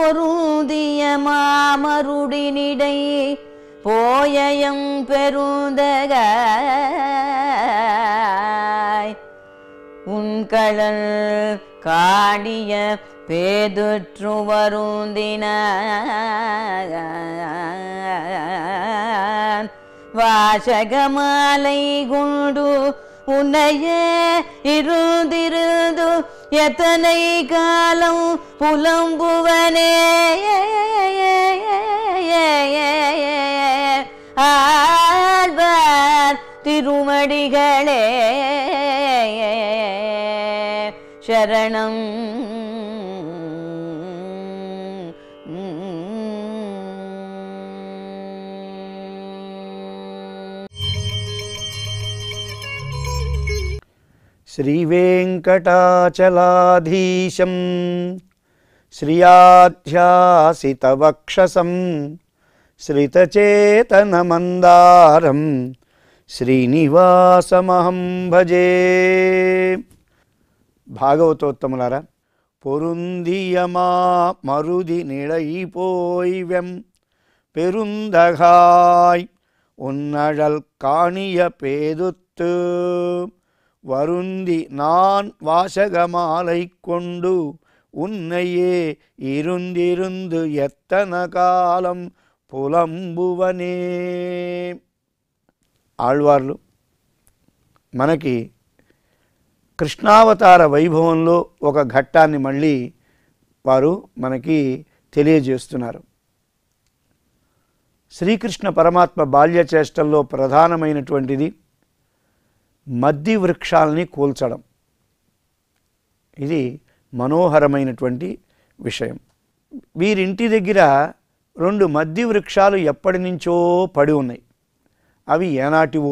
பொருந்திய மாமருடினிடை போயம் பெருந்தகாய் உன்கழல் காடிய பேதுற்று வருந்தினான் வாசகமாலை கொண்டு உன்னையே இருந்திருந்து எத்தனை காலம் புலம்புவனே ஆழ்வார் திருமடிகளே சரணம் శ్రీవేంకటాచలాధీశం శ్రియాధ్యాసితవక్షసం శ్రితచేతనమందారం శ్రీనివాసమహం భజే భాగవతోత్తములారా పొరుందియమా మరుది నిడయిపోయివెం பெருந்தகாய் உன்னழல் காணிய பேதுத்து வருந்தி நான் வாசகமாலை கொண்டு உன்னையே இருந்திருந்து எத்தன కాలం పులంబువనే ఆళ్వార్లు మనకి కృష్ణావతార వైభవంలో ఒక ఘట్టాన్ని మళ్ళీ వారు మనకి తెలియజేస్తున్నారు శ్రీకృష్ణ పరమాత్మ బాల్య చేష్టల్లో ప్రధానమైనటువంటిది మద్ది వృక్షాలని కూల్చడం ఇది మనోహరమైనటువంటి విషయం వీరింటి దగ్గర రెండు మద్ది వృక్షాలు ఎప్పటి నుంచో పడి ఉన్నాయి అవి ఏనాటివో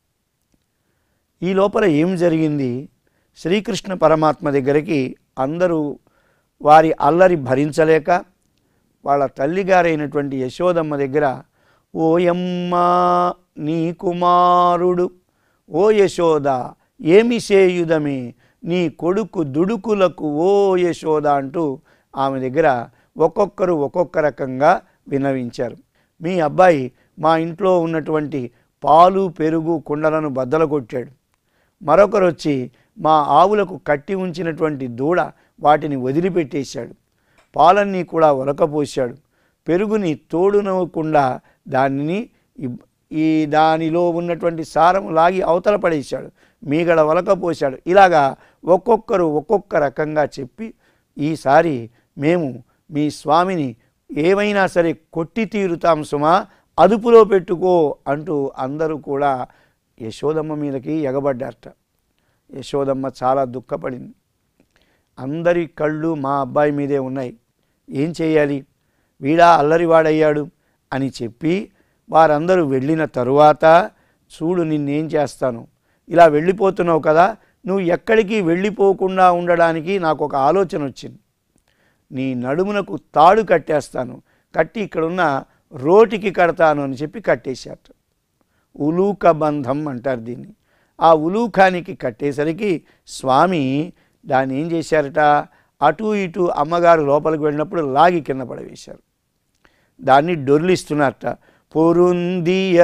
ఈ లోపల ఏం జరిగింది శ్రీకృష్ణ పరమాత్మ దగ్గరికి అందరూ వారి అల్లరి భరించలేక వాళ్ళ తల్లిగారైనటువంటి యశోదమ్మ దగ్గర ఓయమ్మ నీ కుమారుడు ఓ యశోద ఏమి సేయుదమే నీ కొడుకు దుడుకులకు ఓ యశోద అంటూ ఆమె దగ్గర ఒక్కొక్కరు ఒక్కొక్క రకంగా విన్నవించారు మీ అబ్బాయి మా ఇంట్లో ఉన్నటువంటి పాలు పెరుగు కుండలను బద్దలు కొట్టాడు మరొకరు వచ్చి మా ఆవులకు కట్టి ఉంచినటువంటి దూడ వాటిని వదిలిపెట్టేశాడు పాలన్నీ కూడా ఉరకపోశాడు పెరుగుని తోడునవ్వకుండా దానిని ఇబ్- ఈ దానిలో ఉన్నటువంటి సారం లాగి అవతల పడేశాడు మీగడ వలకపోశాడు ఇలాగా ఒక్కొక్కరు ఒక్కొక్క రకంగా చెప్పి ఈసారి మేము మీ స్వామిని ఏమైనా సరే కొట్టి తీరుతాం సుమా అదుపులో పెట్టుకో అంటూ అందరూ కూడా యశోదమ్మ మీదకి ఎగబడ్డారట యశోదమ్మ చాలా దుఃఖపడింది అందరి కళ్ళు మా అబ్బాయి మీదే ఉన్నాయి ఏం చేయాలి వీడా అల్లరివాడయ్యాడు అని చెప్పి వారందరూ వెళ్ళిన తరువాత చూడు నిన్నేం చేస్తాను ఇలా వెళ్ళిపోతున్నావు కదా నువ్వు ఎక్కడికి వెళ్ళిపోకుండా ఉండడానికి నాకు ఒక ఆలోచన వచ్చింది నీ నడుమునకు తాడు కట్టేస్తాను కట్టి ఇక్కడున్న రోటికి కడతాను అని చెప్పి కట్టేశారట ఉలూక బంధం అంటారు దీన్ని ఆ ఉలూకానికి కట్టేసరికి స్వామి దాన్ని ఏం చేశారట అటు ఇటు అమ్మగారు లోపలికి వెళ్ళినప్పుడు లాగి కింద పడవేశారు దాన్ని డొర్లిస్తున్నారట పొరుందియ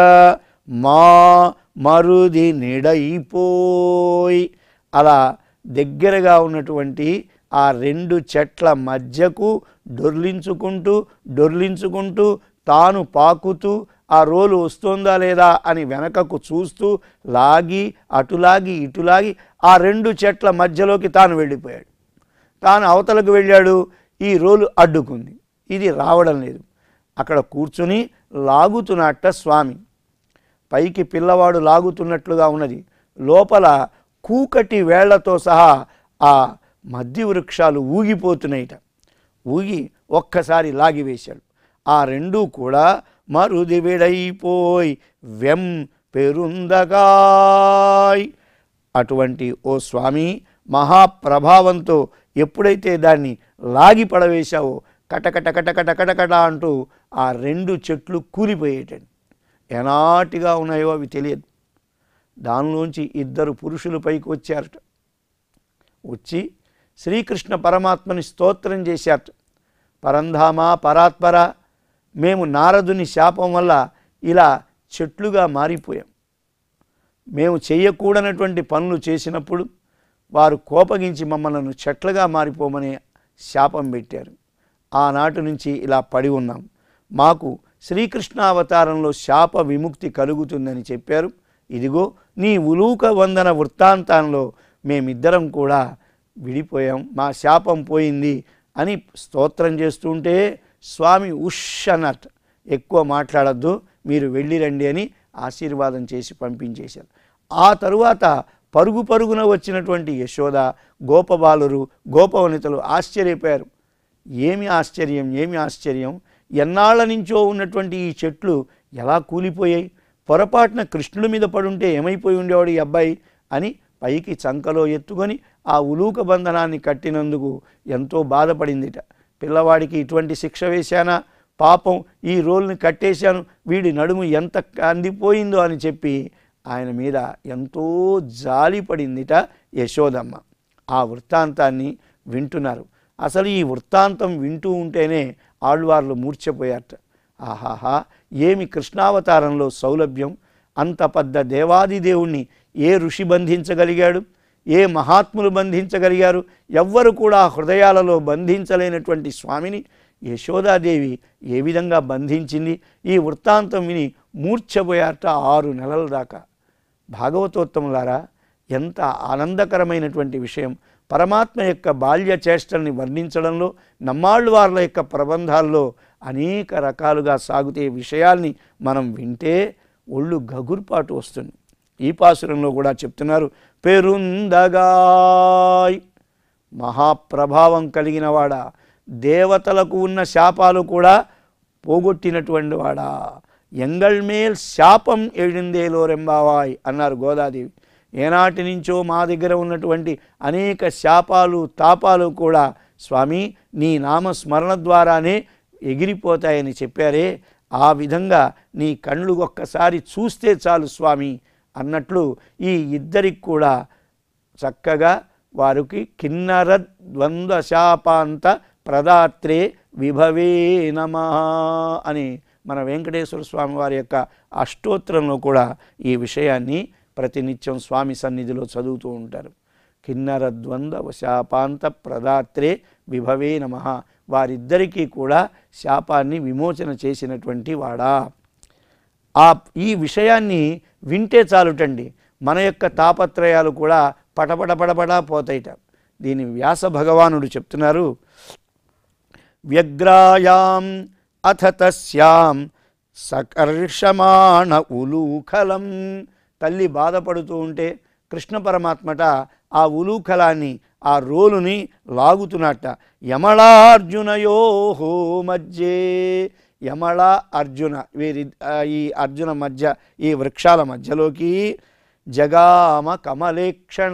మా మరుది నిడయిపోయి అలా దగ్గరగా ఉన్నటువంటి ఆ రెండు చెట్ల మధ్యకు డొర్లించుకుంటూ డొర్లించుకుంటూ తాను పాకుతూ ఆ రోలు వస్తుందా లేదా అని వెనకకు చూస్తూ లాగి అటులాగి ఇటులాగి ఆ రెండు చెట్ల మధ్యలోకి తాను వెళ్ళిపోయాడు తాను అవతలకు వెళ్ళాడు ఈ రోలు అడ్డుకుంది ఇది రావడం లేదు అక్కడ కూర్చుని లాగుతున్నట్ట స్వామి పైకి పిల్లవాడు లాగుతున్నట్లుగా ఉన్నది లోపల కూకటి వేళ్లతో సహా ఆ మద్ది వృక్షాలు ఊగిపోతున్నాయిట ఊగి ఒక్కసారి లాగివేశాడు ఆ రెండూ కూడా మరుది విడైపోయి వెం పెరుందగాయ్ అటువంటి ఓ స్వామి మహాప్రభావంతో ఎప్పుడైతే దాన్ని లాగి పడవేశావో కటకట కటకట కటకట అంటూ ఆ రెండు చెట్లు కూలిపోయేటండి ఎనాటిగా ఉన్నాయో అవి తెలియదు దానిలోంచి ఇద్దరు పురుషులు పైకి వచ్చారట వచ్చి శ్రీకృష్ణ పరమాత్మని స్తోత్రం చేశారట పరంధామ పరాత్పర మేము నారదుని శాపం వల్ల ఇలా చెట్లుగా మారిపోయాం మేము చేయకూడనటువంటి పనులు చేసినప్పుడు వారు కోపగించి మమ్మల్ని చెట్లుగా మారిపోమని శాపం పెట్టారు ఆనాటి నుంచి ఇలా పడి ఉన్నాం మాకు శ్రీకృష్ణావతారంలో శాప విముక్తి కలుగుతుందని చెప్పారు ఇదిగో నీ ఉలూక వందన వృత్తాంతంలో మేమిద్దరం కూడా విడిపోయాం మా శాపం పోయింది అని స్తోత్రం చేస్తుంటే స్వామి ఉష్ అన్నట్టు ఎక్కువ మాట్లాడద్దు మీరు వెళ్ళిరండి అని ఆశీర్వాదం చేసి పంపించేశారు ఆ తరువాత పరుగు పరుగున వచ్చినటువంటి యశోద గోపబాలురు గోపవనితలు ఆశ్చర్యపోయారు ఏమి ఆశ్చర్యం ఏమి ఆశ్చర్యం ఎన్నాళ్ళ నుంచో ఉన్నటువంటి ఈ చెట్లు ఎలా కూలిపోయాయి పొరపాటున కృష్ణుడి మీద పడుంటే ఏమైపోయి ఉండేవాడు ఈ అబ్బాయి అని పైకి చంకలో ఎత్తుకొని ఆ ఉలూక బంధనాన్ని కట్టినందుకు ఎంతో బాధపడిందిట పిల్లవాడికి ఇటువంటి శిక్ష వేశానా పాపం ఈ రోల్ని కట్టేశాను వీడి నడుము ఎంత అందిపోయిందో అని చెప్పి ఆయన మీద ఎంతో జాలి పడిందిట యశోదమ్మ ఆ వృత్తాంతాన్ని వింటున్నారు అసలు ఈ వృత్తాంతం వింటూ ఉంటేనే ఆళ్వార్లు మూర్ఛపోయారట ఆహాహా ఏమి కృష్ణావతారంలో సౌలభ్యం అంత పెద్ద దేవాదిదేవుణ్ణి ఏ ఋషి బంధించగలిగాడు ఏ మహాత్ములు బంధించగలిగారు ఎవ్వరు కూడా హృదయాలలో బంధించలేనటువంటి స్వామిని యశోదాదేవి ఏ విధంగా బంధించింది ఈ వృత్తాంతం విని మూర్ఛపోయారట ఆరు నెలల దాకా భాగవతోత్తములారా ఎంత ఆనందకరమైనటువంటి విషయం పరమాత్మ యొక్క బాల్య చేష్టల్ని వర్ణించడంలో నమ్మాళ్ళు వార్ల యొక్క ప్రబంధాల్లో అనేక రకాలుగా సాగుతే విషయాల్ని మనం వింటే ఒళ్ళు గగుర్పాటు వస్తుంది ఈ పాసురంలో కూడా చెప్తున్నారు పెరుందగాయ్ మహాప్రభావం కలిగిన వాడా దేవతలకు ఉన్న శాపాలు కూడా పోగొట్టినటువంటి వాడా ఎంగళ్ మేల్ శాపం ఎడిందేలో రెంబావాయ్ అన్నారు గోదాదేవి ఏనాటి నుంచో మా దగ్గర ఉన్నటువంటి అనేక శాపాలు తాపాలు కూడా స్వామి నీ నామస్మరణ ద్వారానే ఎగిరిపోతాయని చెప్పారే ఆ విధంగా నీ కళ్ళు ఒక్కసారి చూస్తే చాలు స్వామి అన్నట్లు ఈ ఇద్దరికి కూడా చక్కగా వారికి కిన్నర ద్వంద్వ శాపాంత ప్రదాత్రే విభవే నమ అని మన వెంకటేశ్వర స్వామి వారి యొక్క అష్టోత్తరంలో కూడా ఈ విషయాన్ని ప్రతినిత్యం స్వామి సన్నిధిలో చదువుతూ ఉంటారు కిన్నర ద్వంద్వ శాపాంత ప్రదాత్రే విభవే నమ వారిద్దరికీ కూడా శాపాన్ని విమోచన చేసినటువంటి వాడా ఆ ఈ విషయాన్ని వింటే చాలుటండి మన యొక్క తాపత్రయాలు కూడా పటపట పడపడా పోతాయిట దీని వ్యాస భగవానుడు చెప్తున్నారు వ్యగ్రాయాం అథ తస్యాం సకర్షమాణ ఉలూఖలం తల్లి బాధపడుతూ ఉంటే కృష్ణ పరమాత్మట ఆ ఉలూఖలాన్ని ఆ రోలుని లాగుతున్నట్ట యమళార్జునయోహో మధ్యే యమళ అర్జున వీరి ఆ, ఈ అర్జున మధ్య ఈ వృక్షాల మధ్యలోకి జగామ కమలేక్షణ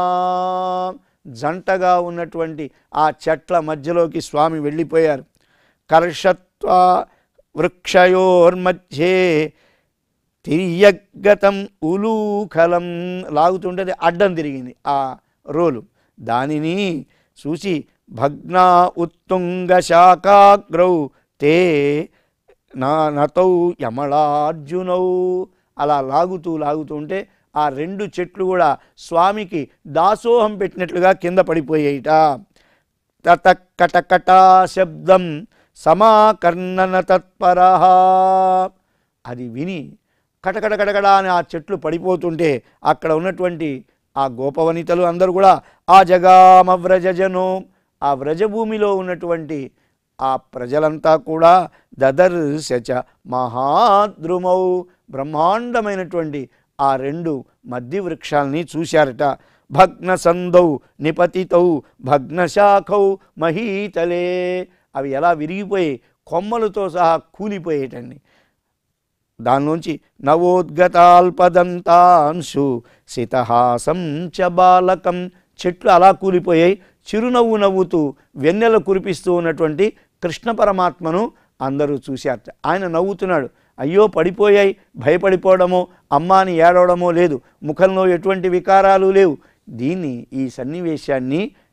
జంటగా ఉన్నటువంటి ఆ చెట్ల మధ్యలోకి స్వామి వెళ్ళిపోయారు కర్షత్వ వృక్షయోర్మధ్యే తిరియగతం ఉలూఖలం లాగుతుంటే అడ్డం తిరిగింది ఆ రోలు దానిని చూసి భగ్నా ఉత్తుంగ శాఖాగ్రౌ తే నా నతౌ యమళార్జునౌ అలా లాగుతూ లాగుతూ ఉంటే ఆ రెండు చెట్లు కూడా స్వామికి దాసోహం పెట్టినట్లుగా కింద పడిపోయేట తత కటకటా శబ్దం సమాకర్ణన తత్పర అది విని కటకట కటకట అని ఆ చెట్లు పడిపోతుంటే అక్కడ ఉన్నటువంటి ఆ గోపవనితలు అందరూ కూడా ఆ జగామ వ్రజజను ఆ వ్రజభూమిలో ఉన్నటువంటి ఆ ప్రజలంతా కూడా దదర్శచ మహాద్రుమౌ బ్రహ్మాండమైనటువంటి ఆ రెండు మధ్య వృక్షాల్ని చూశారట భగ్న సందౌ నిపతితౌ భగ్న శాఖౌ మహీతలే అవి ఎలా విరిగిపోయి కొమ్మలతో సహా కూలిపోయేటండి దానిలోంచి నవోద్గతాల్పదంతాంశు సితహాసం చ బాలకం చెట్లు అలా కూలిపోయాయి చిరునవ్వు నవ్వుతూ వెన్నెల కురిపిస్తూ ఉన్నటువంటి కృష్ణ పరమాత్మను అందరూ చూశారట ఆయన నవ్వుతున్నాడు అయ్యో పడిపోయాయి భయపడిపోవడమో అమ్మాని ఏడవడమో లేదు ముఖంలో ఎటువంటి వికారాలు లేవు దీన్ని ఈ సన్నివేశాన్ని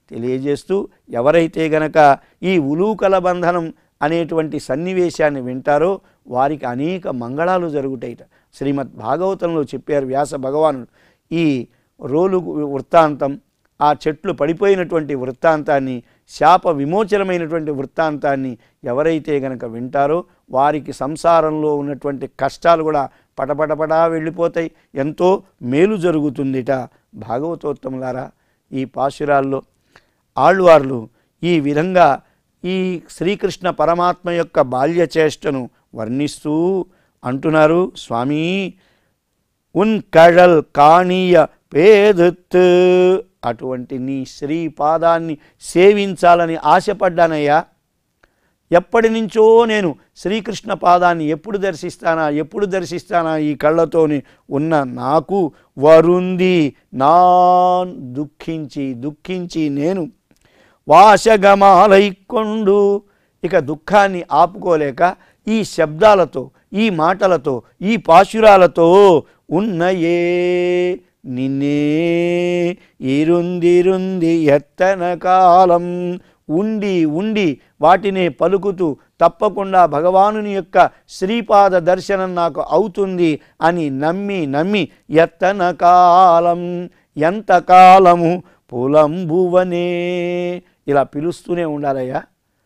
తెలియజేస్తూ ఎవరైతే గనక ఈ ఉలూకల బంధనం అనేటువంటి సన్నివేశాన్ని వింటారో వారికి అనేక మంగళాలు జరుగుతాయిట శ్రీమద్ భాగవతంలో చెప్పారు వ్యాస భగవానుడు ఈ రోలు వృత్తాంతం ఆ చెట్లు పడిపోయినటువంటి వృత్తాంతాన్ని శాప విమోచనమైనటువంటి వృత్తాంతాన్ని ఎవరైతే గనక వింటారో వారికి సంసారంలో ఉన్నటువంటి కష్టాలు కూడా పటపటపటా వెళ్ళిపోతాయి ఎంతో మేలు జరుగుతుందిట భాగవతోత్తములారా ఈ పాశురాల్లో ఆళ్వార్లు ఈ విధంగా ఈ శ్రీకృష్ణ పరమాత్మ యొక్క బాల్య చేష్టను వర్ణిస్తూ అంటున్నారు స్వామి ఉన్ కళల్ కాణీయ పేదత్ అటువంటి నీ శ్రీపాదాన్ని సేవించాలని ఆశపడ్డానయ్యా ఎప్పటి నుంచో నేను శ్రీకృష్ణ పాదాన్ని ఎప్పుడు దర్శిస్తానా ఎప్పుడు దర్శిస్తానా ఈ కళ్ళతోని ఉన్న నాకు వరుంది నా దుఃఖించి దుఃఖించి నేను వాశగమాలైకొండు ఇక దుఃఖాన్ని ఆపుకోలేక ఈ శబ్దాలతో ఈ మాటలతో ఈ పాశురాలతో ఉన్నయే నిన్నే ఇరుందిరుంది ఎత్తన కాలం ఉండి ఉండి వాటినే పలుకుతూ తప్పకుండా భగవానుని యొక్క శ్రీపాద దర్శనం నాకు అవుతుంది అని నమ్మి నమ్మి ఎత్తన కాలం ఎంతకాలము పులంబువనే ఇలా పిలుస్తూనే ఉండాలయ్యా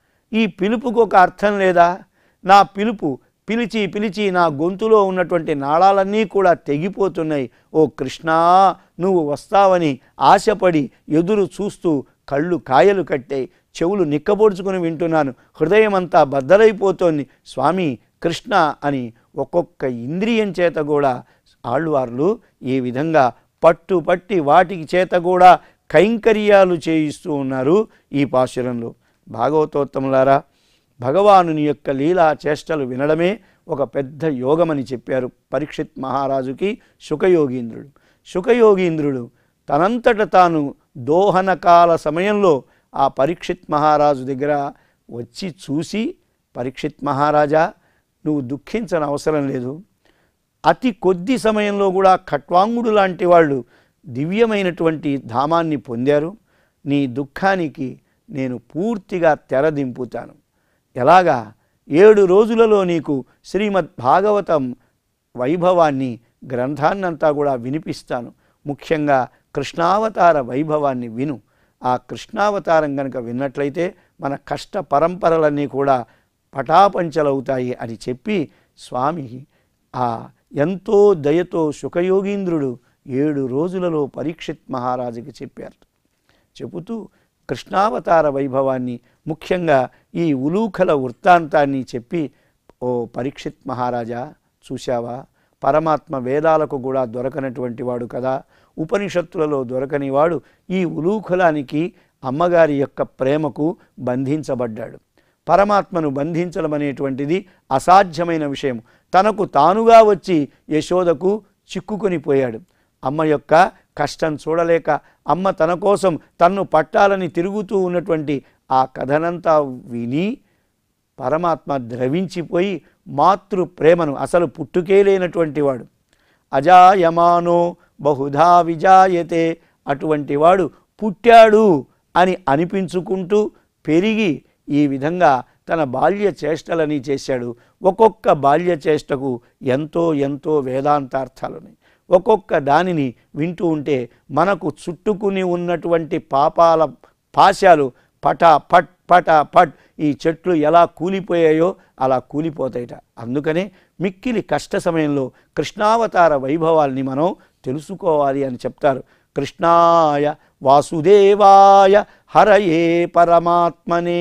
ఈ పిలుపుకు ఒక అర్థం లేదా నా పిలుపు పిలిచి పిలిచి నా గొంతులో ఉన్నటువంటి నాళాలన్నీ కూడా తెగిపోతున్నాయి ఓ కృష్ణా నువ్వు వస్తావని ఆశపడి ఎదురు చూస్తూ కళ్ళు కాయలు కట్టాయి చెవులు నిక్కబొడుచుకుని వింటున్నాను హృదయం అంతా బద్దలైపోతోంది స్వామి కృష్ణ అని ఒక్కొక్క ఇంద్రియం చేత కూడా ఆళ్వార్లు ఈ విధంగా పట్టు పట్టి వాటికి చేత కూడా కైంకర్యాలు చేయిస్తూ ఉన్నారు ఈ పాశురంలో భాగవతోత్తములారా భగవానుని యొక్క లీలా చేష్టలు వినడమే ఒక పెద్ద యోగమని చెప్పారు పరీక్షిత్ మహారాజుకి శుకయోగీంద్రుడు శుకయోగీంద్రుడు తనంతట తాను దోహనకాల సమయంలో ఆ పరీక్షిత్ మహారాజు దగ్గర వచ్చి చూసి పరీక్షిత్ మహారాజా నువ్వు దుఃఖించని అవసరం లేదు అతి కొద్ది సమయంలో కూడా ఖట్వాంగుడు లాంటి వాళ్ళు దివ్యమైనటువంటి ధామాన్ని పొందారు నీ దుఃఖానికి నేను పూర్తిగా తెరదింపుతాను ఎలాగా ఏడు రోజులలో నీకు శ్రీమద్ భాగవతం వైభవాన్ని గ్రంథాన్నంతా కూడా వినిపిస్తాను ముఖ్యంగా కృష్ణావతార వైభవాన్ని విను ఆ కృష్ణావతారం కనుక విన్నట్లయితే మన కష్ట పరంపరలన్నీ కూడా పటాపంచలవుతాయి అని చెప్పి స్వామి ఆ ఎంతో దయతో శుకయోగీంద్రుడు ఏడు రోజులలో పరీక్షిత్ మహారాజుకి చెప్పారు చెబుతూ కృష్ణావతార వైభవాన్ని ముఖ్యంగా ఈ ఉలూఖల వృత్తాంతాన్ని చెప్పి ఓ పరీక్షిత్ మహారాజా చూశావా పరమాత్మ వేదాలకు కూడా దొరకనటువంటి వాడు కదా ఉపనిషత్తులలో దొరకని వాడు ఈ ఉలూఖలానికి అమ్మగారి యొక్క ప్రేమకు బంధించబడ్డాడు పరమాత్మను బంధించడం అనేటువంటిది అసాధ్యమైన విషయం తనకు తానుగా వచ్చి యశోదకు చిక్కుకొని పోయాడు అమ్మ యొక్క కష్టం చూడలేక అమ్మ తన కోసం తన్ను పట్టాలని తిరుగుతూ ఉన్నటువంటి ఆ కథనంతా విని పరమాత్మ ద్రవించిపోయి మాతృ ప్రేమను అసలు పుట్టుకే లేనటువంటి వాడు అజాయమానో బహుధా విజాయతే అటువంటి వాడు పుట్టాడు అని అనిపించుకుంటూ పెరిగి ఈ విధంగా తన బాల్య చేష్టలని చేశాడు ఒక్కొక్క బాల్య చేష్టకు ఎంతో ఎంతో వేదాంతార్థాలున్నాయి ఒక్కొక్క దానిని వింటూ ఉంటే మనకు చుట్టుకుని ఉన్నటువంటి పాపాల పాశాలు పట పట్ పట పట్ ఈ చెట్లు ఎలా కూలిపోయాయో అలా కూలిపోతాయిట అందుకనే మిక్కిలి కష్ట సమయంలో కృష్ణావతార వైభవాల్ని మనం తెలుసుకోవాలి అని చెప్తారు కృష్ణాయ వాసుదేవాయ హరయే పరమాత్మనే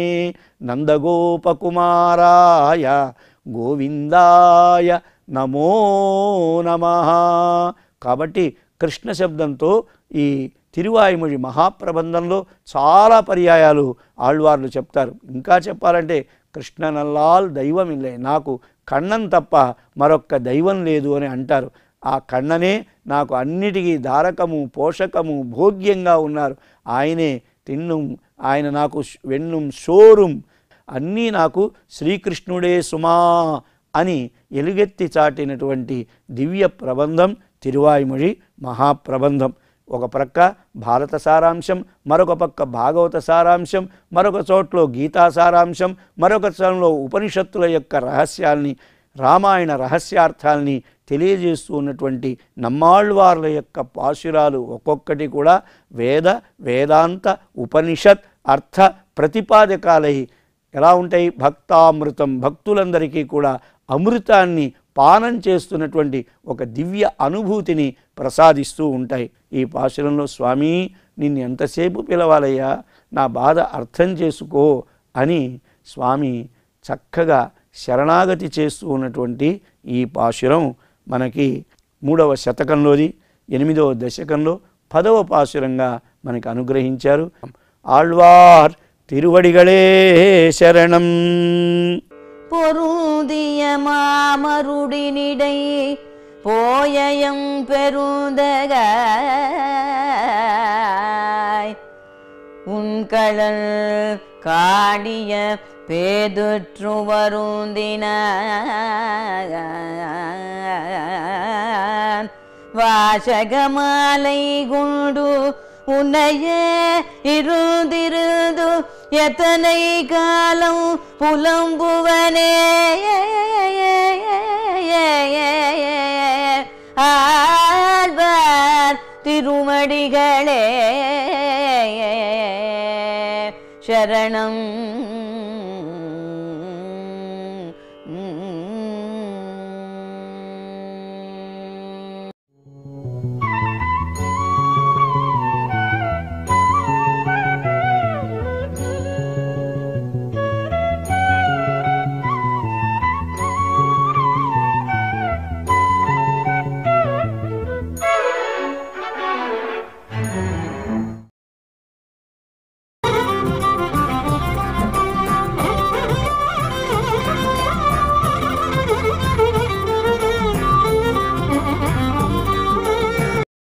నందగోపకుమారాయ గోవిందాయ నమో నమ కాబట్టి కృష్ణ శబ్దంతో ఈ తిరువాయుమొഴി మహాప్రబంధంలో చాలా పర్యాయాలు ఆళ్వార్లు చెప్తారు ఇంకా చెప్పాలంటే కృష్ణ నల్లాల్ దైవం ఇల్లే నాకు కண்ணన్ తప్ప మరొక్క దైవం లేదు అని అంటారు ఆ కണ്ണనే నాకు అన్నిటికీ దారకము పోషకము భోగ్యంగా ఉన్నారు ఆయనే తిన్నుం ఆయన నాకు వెన్నుం షోరుం అన్నీ నాకు శ్రీకృష్ణుడే సుమా అని ఎలుగెత్తి చాటినటువంటి దివ్య ప్రబంధం తిరువాయుమొഴి మహాప్రబంధం ఒక ప్రక్క భారత సారాంశం మరొక పక్క భాగవత సారాంశం మరొక చోట్లో గీతా సారాంశం మరొక చోట్లో ఉపనిషత్తుల యొక్క రహస్యాల్ని రామాయణ రహస్యార్థాల్ని తెలియజేస్తూ ఉన్నటువంటి నమ్మాళ్వార్ల యొక్క పాశురాలు ఒక్కొక్కటి కూడా వేద వేదాంత ఉపనిషత్ అర్థ ప్రతిపాదకాలై ఎలా ఉంటాయి భక్తామృతం భక్తులందరికీ కూడా అమృతాన్ని పానం చేస్తున్నటువంటి ఒక దివ్య అనుభూతిని ప్రసాదిస్తూ ఉంటాయి ఈ పాశురంలో స్వామి నిన్ను ఎంతసేపు పిలవాలయ్యా నా బాధ అర్థం చేసుకో అని స్వామి చక్కగా శరణాగతి చేస్తూ ఉన్నటువంటి ఈ పాశురం మనకి మూడవ శతకంలోది ఎనిమిదవ దశకంలో పదవ పాశురంగా మనకి అనుగ్రహించారు ఆళ్వార్ తిరువడిగళే శరణం பொருந்திய மாமருடினிடை போயயம் பெருந்தகாய் உன்கழல் காடிய பேதுற்று வருந்தின வாசகமாலை குண்டு உன்னையே இருந்திருந்து எத்தனை காலம் புலம்புவனே ஆழ்வார் திருமடிகளே சரணம்